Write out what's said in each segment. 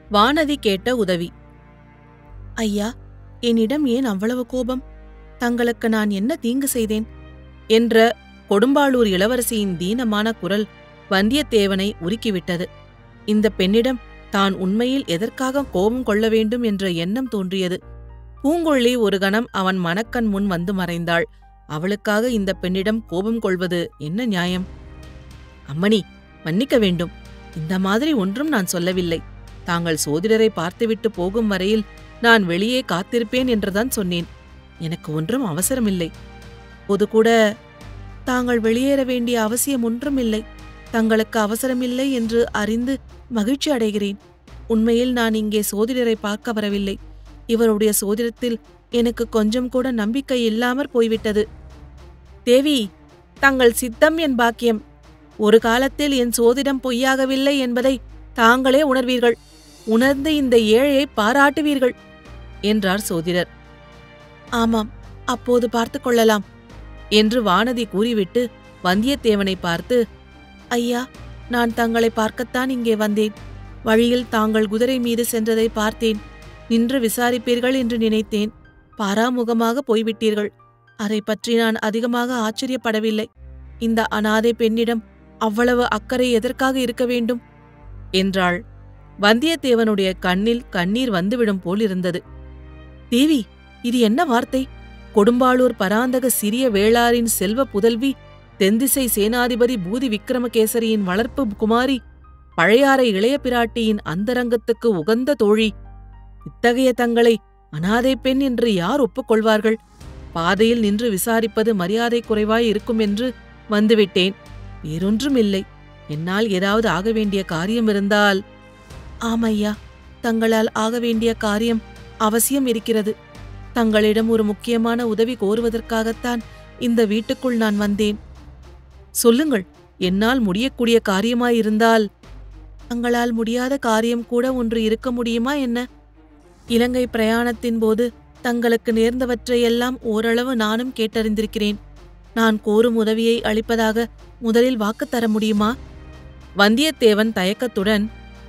வானதி கேட்ட உதவி ஐயா என்னிடம் ஏன் அவ்வளவு கோபம் தங்களுக்கு நான் என்ன தீங்கு செய்தேன் என்ற கொடும்பாளூர் இளவரசியின் தீனமான குரல் வந்தியத்தேவனை உருக்கிவிட்டது இந்த பெண்ணிடம் தான் உண்மையில் எதற்காக கோபம் கொள்ள வேண்டும் என்ற எண்ணம் தோன்றியது பூங்கொழி ஒரு கணம் அவன் மனக்கண் முன் வந்து மறைந்தாள் அவளுக்காக இந்த பெண்ணிடம் கோபம் கொள்வது என்ன நியாயம் அம்மணி மன்னிக்க வேண்டும் இந்த மாதிரி ஒன்றும் நான் சொல்லவில்லை தாங்கள் சோதிடரை பார்த்துவிட்டு போகும் வரையில் நான் வெளியே காத்திருப்பேன் என்றுதான் சொன்னேன் எனக்கு ஒன்றும் அவசரமில்லை பொது கூட தாங்கள் வெளியேற வேண்டிய அவசியம் ஒன்றும் இல்லை தங்களுக்கு அவசரமில்லை என்று அறிந்து மகிழ்ச்சி அடைகிறேன் உண்மையில் நான் இங்கே சோதிடரை பார்க்க வரவில்லை இவருடைய சோதிடத்தில் எனக்கு கொஞ்சம் கூட நம்பிக்கை இல்லாமற் போய்விட்டது தேவி தங்கள் சித்தம் என் பாக்கியம் ஒரு காலத்தில் என் சோதிடம் பொய்யாகவில்லை என்பதை தாங்களே உணர்வீர்கள் உணர்ந்து இந்த ஏழையை பாராட்டுவீர்கள் என்றார் சோதிடர் ஆமாம் அப்போது பார்த்து கொள்ளலாம் என்று வானதி கூறிவிட்டு வந்தியத்தேவனை பார்த்து ஐயா நான் தங்களை பார்க்கத்தான் இங்கே வந்தேன் வழியில் தாங்கள் குதிரை மீது சென்றதை பார்த்தேன் நின்று விசாரிப்பீர்கள் என்று நினைத்தேன் பாராமுகமாக போய்விட்டீர்கள் அதை பற்றி நான் அதிகமாக ஆச்சரியப்படவில்லை இந்த அனாதை பெண்ணிடம் அவ்வளவு அக்கறை எதற்காக இருக்க வேண்டும் என்றாள் வந்தியத்தேவனுடைய கண்ணில் கண்ணீர் வந்துவிடும் போல் இருந்தது தேவி இது என்ன வார்த்தை கொடும்பாளூர் பராந்தக சிறிய வேளாரின் செல்வ புதல்வி தென்திசை சேனாதிபதி பூதி விக்ரமகேசரியின் வளர்ப்பு குமாரி பழையாறை இளைய பிராட்டியின் அந்தரங்கத்துக்கு உகந்த தோழி இத்தகைய தங்களை அனாதை பெண் என்று யார் ஒப்புக்கொள்வார்கள் பாதையில் நின்று விசாரிப்பது மரியாதை குறைவாய் இருக்கும் என்று வந்துவிட்டேன் வேறொன்றும் இல்லை என்னால் ஏதாவது ஆக வேண்டிய காரியம் இருந்தால் ஆமையா தங்களால் ஆக வேண்டிய காரியம் அவசியம் இருக்கிறது தங்களிடம் ஒரு முக்கியமான உதவி கோருவதற்காகத்தான் இந்த வீட்டுக்குள் நான் வந்தேன் சொல்லுங்கள் என்னால் முடியக்கூடிய காரியமாயிருந்தால் தங்களால் முடியாத காரியம் கூட ஒன்று இருக்க முடியுமா என்ன இலங்கை பிரயாணத்தின் போது தங்களுக்கு நேர்ந்தவற்றையெல்லாம் ஓரளவு நானும் கேட்டறிந்திருக்கிறேன் நான் கோரும் உதவியை அளிப்பதாக முதலில் வாக்கு தர முடியுமா வந்தியத்தேவன் தயக்கத்துடன்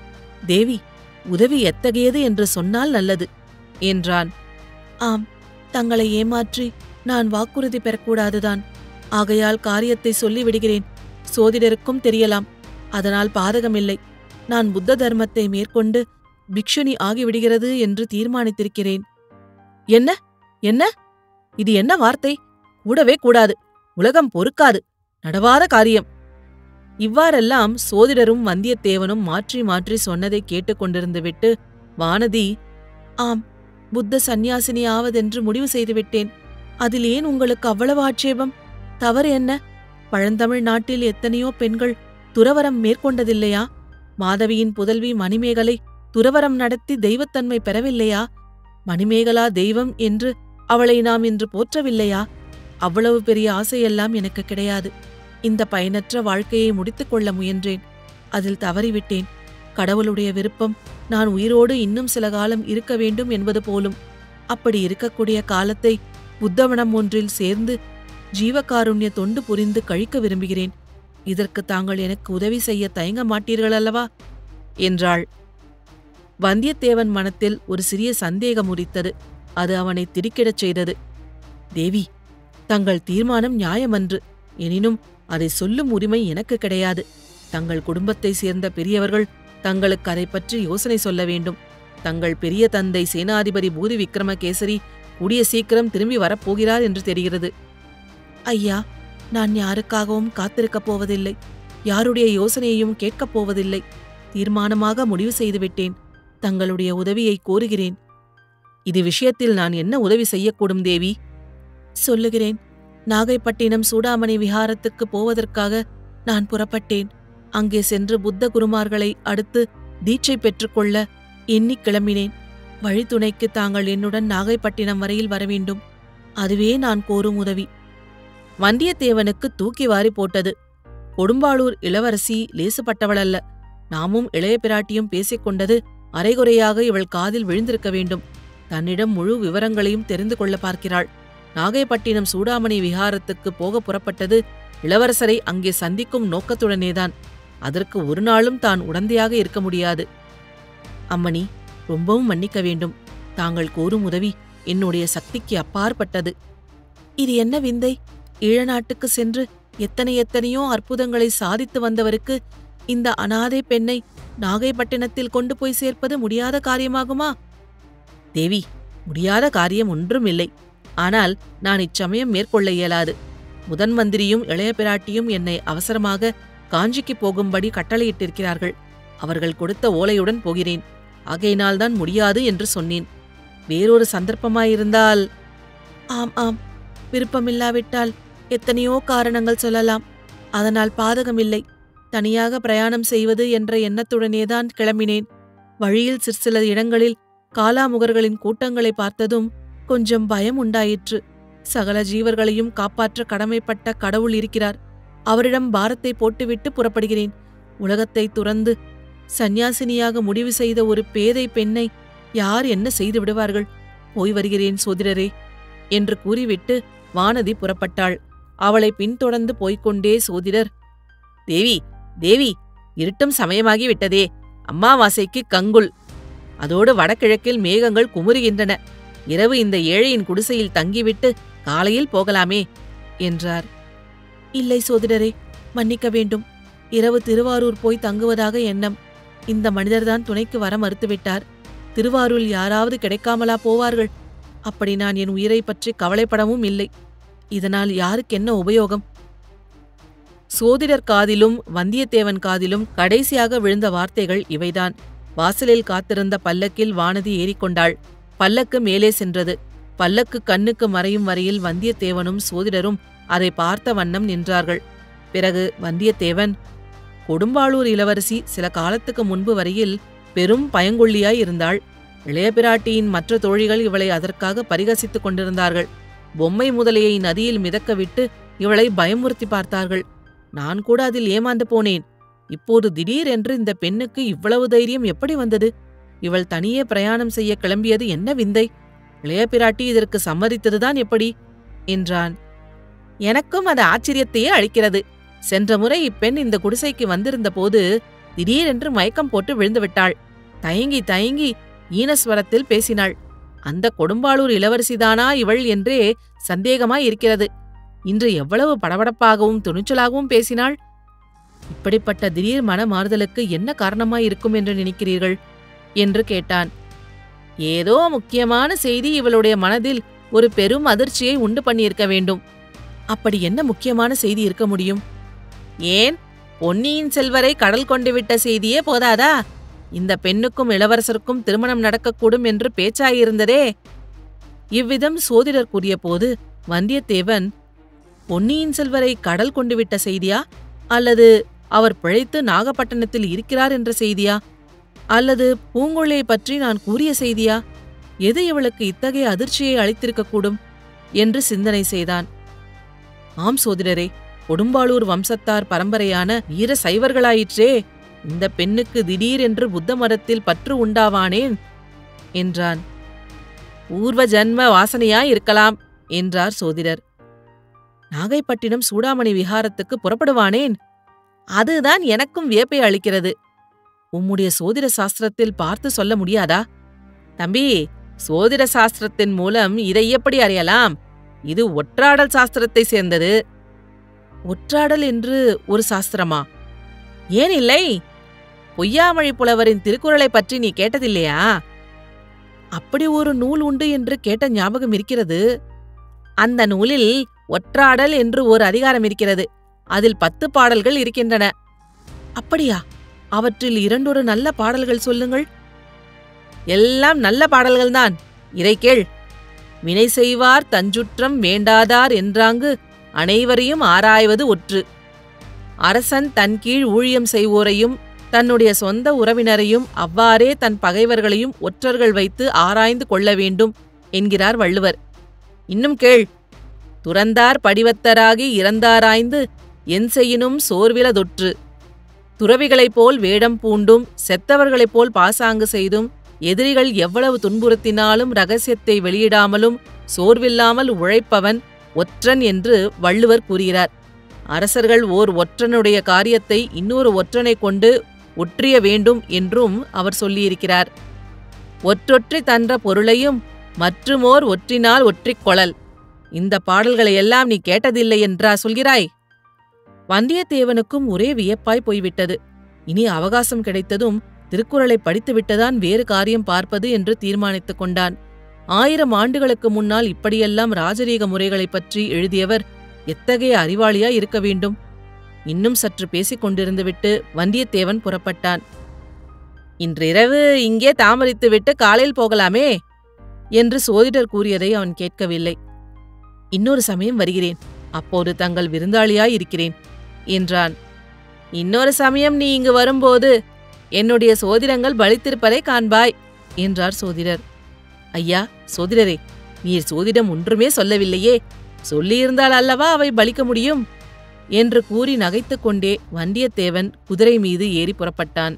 தேவி உதவி எத்தகையது என்று சொன்னால் நல்லது என்றான் ஆம் தங்களை ஏமாற்றி நான் வாக்குறுதி பெறக்கூடாதுதான் ஆகையால் காரியத்தை சொல்லிவிடுகிறேன் சோதிடருக்கும் தெரியலாம் அதனால் பாதகமில்லை நான் புத்த தர்மத்தை மேற்கொண்டு பிக்ஷுனி ஆகிவிடுகிறது என்று தீர்மானித்திருக்கிறேன் என்ன என்ன இது என்ன வார்த்தை கூடவே கூடாது உலகம் பொறுக்காது நடவாத காரியம் இவ்வாறெல்லாம் சோதிடரும் வந்தியத்தேவனும் மாற்றி மாற்றி சொன்னதை கேட்டுக்கொண்டிருந்து விட்டு வானதி ஆம் புத்த சந்நியாசினி ஆவதென்று முடிவு செய்துவிட்டேன் அதில் ஏன் உங்களுக்கு அவ்வளவு ஆட்சேபம் தவறு என்ன பழந்தமிழ் நாட்டில் எத்தனையோ பெண்கள் துறவரம் மேற்கொண்டதில்லையா மாதவியின் புதல்வி மணிமேகலை துறவரம் நடத்தி தெய்வத்தன்மை பெறவில்லையா மணிமேகலா தெய்வம் என்று அவளை நாம் இன்று போற்றவில்லையா அவ்வளவு பெரிய ஆசையெல்லாம் எனக்கு கிடையாது இந்த பயனற்ற வாழ்க்கையை முடித்துக் கொள்ள முயன்றேன் அதில் தவறிவிட்டேன் கடவுளுடைய விருப்பம் நான் உயிரோடு இன்னும் சில காலம் இருக்க வேண்டும் என்பது போலும் அப்படி இருக்கக்கூடிய காலத்தை புத்தவனம் ஒன்றில் சேர்ந்து ஜீவகாருண்ய தொண்டு புரிந்து கழிக்க விரும்புகிறேன் இதற்கு தாங்கள் எனக்கு உதவி செய்ய தயங்க மாட்டீர்கள் அல்லவா என்றாள் வந்தியத்தேவன் மனத்தில் ஒரு சிறிய சந்தேகம் உரித்தது அது அவனை திடுக்கிடச் செய்தது தேவி தங்கள் தீர்மானம் நியாயமன்று எனினும் அதை சொல்லும் உரிமை எனக்கு கிடையாது தங்கள் குடும்பத்தை சேர்ந்த பெரியவர்கள் தங்களுக்கு அதை பற்றி யோசனை சொல்ல வேண்டும் தங்கள் பெரிய தந்தை சேனாதிபதி பூரி விக்ரமகேசரி கூடிய சீக்கிரம் திரும்பி வரப்போகிறார் என்று தெரிகிறது ஐயா நான் யாருக்காகவும் காத்திருக்கப் போவதில்லை யாருடைய யோசனையையும் கேட்கப் போவதில்லை தீர்மானமாக முடிவு செய்துவிட்டேன் தங்களுடைய உதவியை கோருகிறேன் இது விஷயத்தில் நான் என்ன உதவி செய்யக்கூடும் தேவி சொல்லுகிறேன் நாகைப்பட்டினம் சூடாமணி விஹாரத்துக்கு போவதற்காக நான் புறப்பட்டேன் அங்கே சென்று புத்த குருமார்களை அடுத்து தீட்சை பெற்றுக்கொள்ள எண்ணிக் கிளம்பினேன் வழித்துணைக்கு தாங்கள் என்னுடன் நாகைப்பட்டினம் வரையில் வரவேண்டும் அதுவே நான் கோரும் உதவி வந்தியத்தேவனுக்கு தூக்கி வாரி போட்டது கொடும்பாளூர் இளவரசி லேசுப்பட்டவளல்ல நாமும் இளைய பிராட்டியும் பேசிக் கொண்டது அரைகுறையாக இவள் காதில் விழுந்திருக்க வேண்டும் தன்னிடம் முழு விவரங்களையும் தெரிந்து கொள்ள பார்க்கிறாள் நாகைப்பட்டினம் சூடாமணி விஹாரத்துக்கு போக புறப்பட்டது இளவரசரை அங்கே சந்திக்கும் நோக்கத்துடனேதான் அதற்கு ஒரு நாளும் தான் உடந்தையாக இருக்க முடியாது அம்மணி ரொம்பவும் மன்னிக்க வேண்டும் தாங்கள் கோரும் உதவி என்னுடைய சக்திக்கு அப்பாற்பட்டது இது என்ன விந்தை ஈழநாட்டுக்கு சென்று எத்தனை எத்தனையோ அற்புதங்களை சாதித்து வந்தவருக்கு இந்த அனாதை பெண்ணை நாகைப்பட்டினத்தில் கொண்டு போய் சேர்ப்பது முடியாத காரியமாகுமா தேவி முடியாத காரியம் ஒன்றும் இல்லை ஆனால் நான் இச்சமயம் மேற்கொள்ள இயலாது முதன் மந்திரியும் இளைய பிராட்டியும் என்னை அவசரமாக காஞ்சிக்கு போகும்படி கட்டளையிட்டிருக்கிறார்கள் அவர்கள் கொடுத்த ஓலையுடன் போகிறேன் ஆகையினால்தான் முடியாது என்று சொன்னேன் வேறொரு சந்தர்ப்பமாயிருந்தால் ஆம் ஆம் விருப்பமில்லாவிட்டால் எத்தனையோ காரணங்கள் சொல்லலாம் அதனால் பாதகமில்லை தனியாக பிரயாணம் செய்வது என்ற எண்ணத்துடனேதான் கிளம்பினேன் வழியில் சிற்சில இடங்களில் காலாமுகர்களின் கூட்டங்களை பார்த்ததும் கொஞ்சம் பயம் உண்டாயிற்று சகல ஜீவர்களையும் காப்பாற்ற கடமைப்பட்ட கடவுள் இருக்கிறார் அவரிடம் பாரத்தை போட்டுவிட்டு புறப்படுகிறேன் உலகத்தை துறந்து சந்நியாசினியாக முடிவு செய்த ஒரு பேதை பெண்ணை யார் என்ன செய்து விடுவார்கள் போய் வருகிறேன் சோதிடரே என்று கூறிவிட்டு வானதி புறப்பட்டாள் அவளை பின்தொடர்ந்து போய்க்கொண்டே சோதிடர் தேவி தேவி இருட்டும் சமயமாகி விட்டதே அம்மாவாசைக்கு கங்குல் அதோடு வடகிழக்கில் மேகங்கள் குமுறுகின்றன இரவு இந்த ஏழையின் குடிசையில் தங்கிவிட்டு காலையில் போகலாமே என்றார் இல்லை சோதிடரே மன்னிக்க வேண்டும் இரவு திருவாரூர் போய் தங்குவதாக எண்ணம் இந்த மனிதர்தான் துணைக்கு வர மறுத்துவிட்டார் திருவாரூரில் யாராவது கிடைக்காமலா போவார்கள் அப்படி நான் என் உயிரை பற்றி கவலைப்படவும் இல்லை இதனால் யாருக்கென்ன உபயோகம் சோதிடர் காதிலும் வந்தியத்தேவன் காதிலும் கடைசியாக விழுந்த வார்த்தைகள் இவைதான் வாசலில் காத்திருந்த பல்லக்கில் வானதி ஏறிக்கொண்டாள் பல்லக்கு மேலே சென்றது பல்லக்கு கண்ணுக்கு மறையும் வரையில் வந்தியத்தேவனும் சோதிடரும் அதை பார்த்த வண்ணம் நின்றார்கள் பிறகு வந்தியத்தேவன் கொடும்பாளூர் இளவரசி சில காலத்துக்கு முன்பு வரையில் பெரும் பயங்கொள்ளியாய் இருந்தாள் இளைய பிராட்டியின் மற்ற தோழிகள் இவளை அதற்காக பரிகசித்துக் கொண்டிருந்தார்கள் பொம்மை முதலையை நதியில் மிதக்க விட்டு இவளை பயமுறுத்தி பார்த்தார்கள் நான் கூட அதில் ஏமாந்து போனேன் இப்போது திடீரென்று இந்த பெண்ணுக்கு இவ்வளவு தைரியம் எப்படி வந்தது இவள் தனியே பிரயாணம் செய்ய கிளம்பியது என்ன விந்தை இளைய பிராட்டி இதற்கு சம்மதித்ததுதான் எப்படி என்றான் எனக்கும் அது ஆச்சரியத்தையே அளிக்கிறது சென்ற முறை இப்பெண் இந்த குடிசைக்கு வந்திருந்த போது திடீரென்று மயக்கம் போட்டு விழுந்து விட்டாள் தயங்கி தயங்கி ஈனஸ்வரத்தில் பேசினாள் அந்த கொடும்பாளூர் இளவரசிதானா இவள் என்றே சந்தேகமாய் இருக்கிறது இன்று எவ்வளவு படபடப்பாகவும் துணிச்சலாகவும் பேசினாள் இப்படிப்பட்ட திடீர் மன மாறுதலுக்கு என்ன காரணமாய் இருக்கும் என்று நினைக்கிறீர்கள் என்று கேட்டான் ஏதோ முக்கியமான செய்தி இவளுடைய மனதில் ஒரு பெரும் அதிர்ச்சியை உண்டு பண்ணியிருக்க வேண்டும் அப்படி என்ன முக்கியமான செய்தி இருக்க முடியும் ஏன் பொன்னியின் செல்வரை கடல் கொண்டு விட்ட செய்தியே போதாதா இந்த பெண்ணுக்கும் இளவரசருக்கும் திருமணம் நடக்கக்கூடும் என்று பேச்சாயிருந்ததே இவ்விதம் சோதிடர் கூறியபோது வந்தியத்தேவன் பொன்னியின் செல்வரை கடல் கொண்டு விட்ட செய்தியா அல்லது அவர் பிழைத்து நாகப்பட்டினத்தில் இருக்கிறார் என்ற செய்தியா அல்லது பூங்கொழியை பற்றி நான் கூறிய செய்தியா எது இவளுக்கு இத்தகைய அதிர்ச்சியை அளித்திருக்கக்கூடும் என்று சிந்தனை செய்தான் ஆம் சோதிடரே கொடும்பாளூர் வம்சத்தார் பரம்பரையான வீர சைவர்களாயிற்றே இந்த பெண்ணுக்கு திடீரென்று புத்த மரத்தில் பற்று உண்டாவானேன் என்றான் பூர்வ ஜன்ம வாசனையாய் இருக்கலாம் என்றார் சோதிடர் நாகைப்பட்டினம் சூடாமணி விஹாரத்துக்கு புறப்படுவானேன் அதுதான் எனக்கும் வியப்பை அளிக்கிறது உம்முடைய சோதிட சாஸ்திரத்தில் பார்த்து சொல்ல முடியாதா தம்பி சோதிட சாஸ்திரத்தின் மூலம் இதை எப்படி அறியலாம் இது ஒற்றாடல் சாஸ்திரத்தை சேர்ந்தது ஒற்றாடல் என்று ஒரு சாஸ்திரமா ஏன் இல்லை பொய்யாமொழி புலவரின் திருக்குறளை பற்றி நீ கேட்டதில்லையா அப்படி ஒரு நூல் உண்டு என்று கேட்ட ஞாபகம் இருக்கிறது அந்த நூலில் ஒற்றாடல் என்று ஒரு அதிகாரம் இருக்கிறது அதில் பத்து பாடல்கள் இருக்கின்றன அப்படியா அவற்றில் இரண்டொரு நல்ல பாடல்கள் சொல்லுங்கள் எல்லாம் நல்ல பாடல்கள்தான் இறை கேள் வினை செய்வார் தஞ்சுற்றம் வேண்டாதார் என்றாங்கு அனைவரையும் ஆராய்வது ஒற்று அரசன் தன் கீழ் ஊழியம் செய்வோரையும் தன்னுடைய சொந்த உறவினரையும் அவ்வாறே தன் பகைவர்களையும் ஒற்றர்கள் வைத்து ஆராய்ந்து கொள்ள வேண்டும் என்கிறார் வள்ளுவர் இன்னும் கேள் துறந்தார் படிவத்தராகி இறந்தாராய்ந்து என் செய்யினும் சோர்விலதொற்று துறவிகளைப் போல் வேடம் பூண்டும் செத்தவர்களைப் போல் பாசாங்கு செய்தும் எதிரிகள் எவ்வளவு துன்புறுத்தினாலும் ரகசியத்தை வெளியிடாமலும் சோர்வில்லாமல் உழைப்பவன் ஒற்றன் என்று வள்ளுவர் கூறுகிறார் அரசர்கள் ஓர் ஒற்றனுடைய காரியத்தை இன்னொரு ஒற்றனைக் கொண்டு ஒற்றிய வேண்டும் என்றும் அவர் சொல்லியிருக்கிறார் ஒற்றொற்றி தன்ற பொருளையும் மற்றுமோர் ஒற்றினால் ஒற்றிக் கொளல் இந்த பாடல்களை எல்லாம் நீ கேட்டதில்லை என்றா சொல்கிறாய் வந்தியத்தேவனுக்கும் ஒரே வியப்பாய் போய்விட்டது இனி அவகாசம் கிடைத்ததும் திருக்குறளை படித்துவிட்டுதான் வேறு காரியம் பார்ப்பது என்று தீர்மானித்துக் கொண்டான் ஆயிரம் ஆண்டுகளுக்கு முன்னால் இப்படியெல்லாம் ராஜரீக முறைகளைப் பற்றி எழுதியவர் எத்தகைய அறிவாளியா இருக்க வேண்டும் இன்னும் சற்று பேசிக் கொண்டிருந்துவிட்டு வந்தியத்தேவன் புறப்பட்டான் இன்றிரவு இங்கே தாமரித்துவிட்டு காலையில் போகலாமே என்று சோதிடர் கூறியதை அவன் கேட்கவில்லை இன்னொரு சமயம் வருகிறேன் அப்போது தங்கள் விருந்தாளியாய் இருக்கிறேன் என்றான் இன்னொரு சமயம் நீ இங்கு வரும்போது என்னுடைய சோதிடங்கள் பலித்திருப்பதை காண்பாய் என்றார் சோதிடர் ஐயா சோதிடரே நீர் சோதிடம் ஒன்றுமே சொல்லவில்லையே சொல்லியிருந்தால் அல்லவா அவை பலிக்க முடியும் என்று கூறி நகைத்துக் கொண்டே வந்தியத்தேவன் குதிரை மீது ஏறி புறப்பட்டான்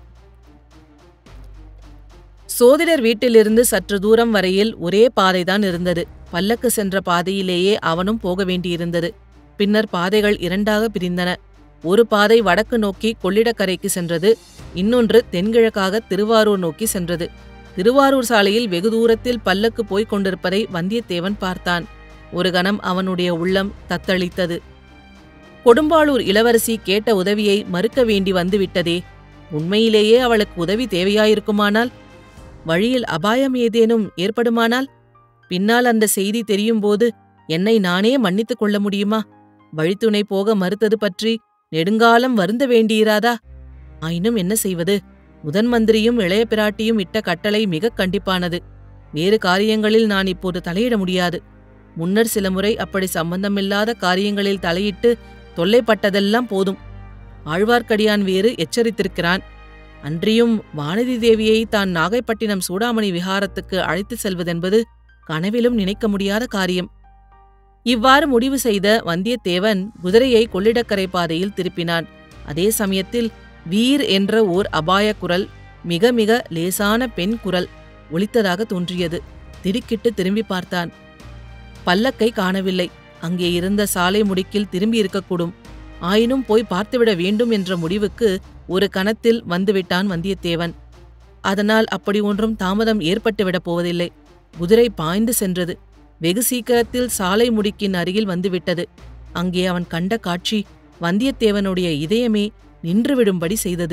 சோதிடர் வீட்டிலிருந்து சற்று தூரம் வரையில் ஒரே பாதைதான் இருந்தது பல்லக்கு சென்ற பாதையிலேயே அவனும் போக வேண்டியிருந்தது பின்னர் பாதைகள் இரண்டாக பிரிந்தன ஒரு பாதை வடக்கு நோக்கி கொள்ளிடக்கரைக்கு சென்றது இன்னொன்று தென்கிழக்காக திருவாரூர் நோக்கி சென்றது திருவாரூர் சாலையில் வெகு தூரத்தில் பல்லக்கு போய்க் கொண்டிருப்பதை வந்தியத்தேவன் பார்த்தான் ஒரு கணம் அவனுடைய உள்ளம் தத்தளித்தது கொடும்பாளூர் இளவரசி கேட்ட உதவியை மறுக்க வேண்டி வந்துவிட்டதே உண்மையிலேயே அவளுக்கு உதவி தேவையாயிருக்குமானால் வழியில் அபாயம் ஏதேனும் ஏற்படுமானால் பின்னால் அந்த செய்தி தெரியும்போது என்னை நானே மன்னித்துக் கொள்ள முடியுமா வழித்துணை போக மறுத்தது பற்றி நெடுங்காலம் வருந்த வேண்டியிராதா ஆயினும் என்ன செய்வது முதன் மந்திரியும் இளைய பிராட்டியும் இட்ட கட்டளை மிகக் கண்டிப்பானது வேறு காரியங்களில் நான் இப்போது தலையிட முடியாது முன்னர் சில முறை அப்படி சம்பந்தமில்லாத காரியங்களில் தலையிட்டு தொல்லைப்பட்டதெல்லாம் போதும் ஆழ்வார்க்கடியான் வேறு எச்சரித்திருக்கிறான் அன்றியும் வானதி தேவியை தான் நாகைப்பட்டினம் சூடாமணி விஹாரத்துக்கு அழைத்துச் செல்வதென்பது கனவிலும் நினைக்க முடியாத காரியம் இவ்வாறு முடிவு செய்த வந்தியத்தேவன் குதிரையை கொள்ளிடக்கரை பாதையில் திருப்பினான் அதே சமயத்தில் வீர் என்ற ஓர் அபாயக் குரல் மிக மிக லேசான பெண் குரல் ஒலித்ததாக தோன்றியது திடுக்கிட்டு திரும்பி பார்த்தான் பல்லக்கை காணவில்லை அங்கே இருந்த சாலை முடுக்கில் திரும்பி இருக்கக்கூடும் ஆயினும் போய் பார்த்துவிட வேண்டும் என்ற முடிவுக்கு ஒரு கணத்தில் வந்துவிட்டான் வந்தியத்தேவன் அதனால் அப்படி ஒன்றும் தாமதம் ஏற்பட்டுவிடப் போவதில்லை குதிரை பாய்ந்து சென்றது வெகு சீக்கிரத்தில் சாலை முடுக்கின் அருகில் வந்துவிட்டது அங்கே அவன் கண்ட காட்சி வந்தியத்தேவனுடைய இதயமே நின்றுவிடும்படி செய்தது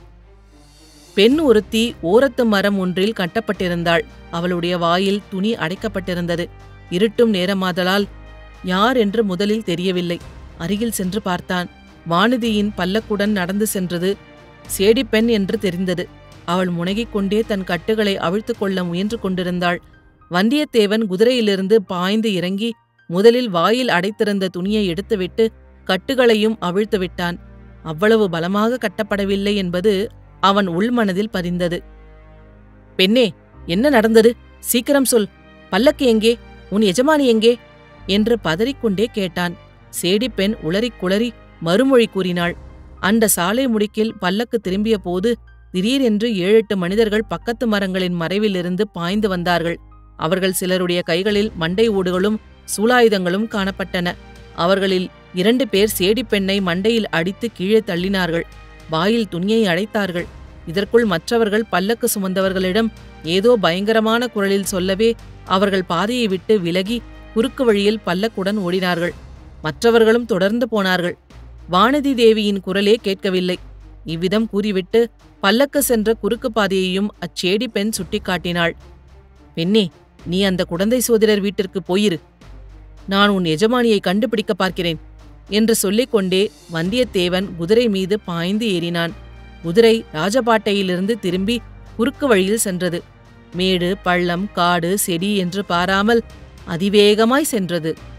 பெண் ஒருத்தி ஓரத்து மரம் ஒன்றில் கட்டப்பட்டிருந்தாள் அவளுடைய வாயில் துணி அடைக்கப்பட்டிருந்தது இருட்டும் நேரமாதலால் யார் என்று முதலில் தெரியவில்லை அருகில் சென்று பார்த்தான் வானதியின் பல்லக்குடன் நடந்து சென்றது சேடிப்பெண் என்று தெரிந்தது அவள் முனகிக் கொண்டே தன் கட்டுகளை அவிழ்த்துக் கொள்ள முயன்று கொண்டிருந்தாள் வந்தியத்தேவன் குதிரையிலிருந்து பாய்ந்து இறங்கி முதலில் வாயில் அடைத்திருந்த துணியை எடுத்துவிட்டு கட்டுகளையும் அவிழ்த்து விட்டான் அவ்வளவு பலமாக கட்டப்படவில்லை என்பது அவன் உள்மனதில் பதிந்தது பெண்ணே என்ன நடந்தது சீக்கிரம் சொல் பல்லக்கு எங்கே உன் எஜமானி எங்கே என்று பதறிக்கொண்டே கேட்டான் சேடிப்பெண் உளறிக் குளறி மறுமொழி கூறினாள் அந்த சாலை முடுக்கில் பல்லக்கு திரும்பிய போது திடீரென்று ஏழெட்டு மனிதர்கள் பக்கத்து மரங்களின் மறைவிலிருந்து பாய்ந்து வந்தார்கள் அவர்கள் சிலருடைய கைகளில் மண்டை ஓடுகளும் சூலாயுதங்களும் காணப்பட்டன அவர்களில் இரண்டு பேர் சேடிப்பெண்ணை மண்டையில் அடித்து கீழே தள்ளினார்கள் வாயில் துணியை அடைத்தார்கள் இதற்குள் மற்றவர்கள் பல்லக்கு சுமந்தவர்களிடம் ஏதோ பயங்கரமான குரலில் சொல்லவே அவர்கள் பாதையை விட்டு விலகி குறுக்கு வழியில் பல்லக்குடன் ஓடினார்கள் மற்றவர்களும் தொடர்ந்து போனார்கள் வானதி தேவியின் குரலே கேட்கவில்லை இவ்விதம் கூறிவிட்டு பல்லக்கு சென்ற குறுக்கு பாதையையும் அச்சேடி பெண் சுட்டிக்காட்டினாள் பெண்ணே நீ அந்த குடந்தை சோதரர் வீட்டிற்கு போயிரு நான் உன் எஜமானியை கண்டுபிடிக்க பார்க்கிறேன் என்று சொல்லிக்கொண்டே வந்தியத்தேவன் குதிரை மீது பாய்ந்து ஏறினான் குதிரை ராஜபாட்டையிலிருந்து திரும்பி குறுக்கு வழியில் சென்றது மேடு பள்ளம் காடு செடி என்று பாராமல் அதிவேகமாய் சென்றது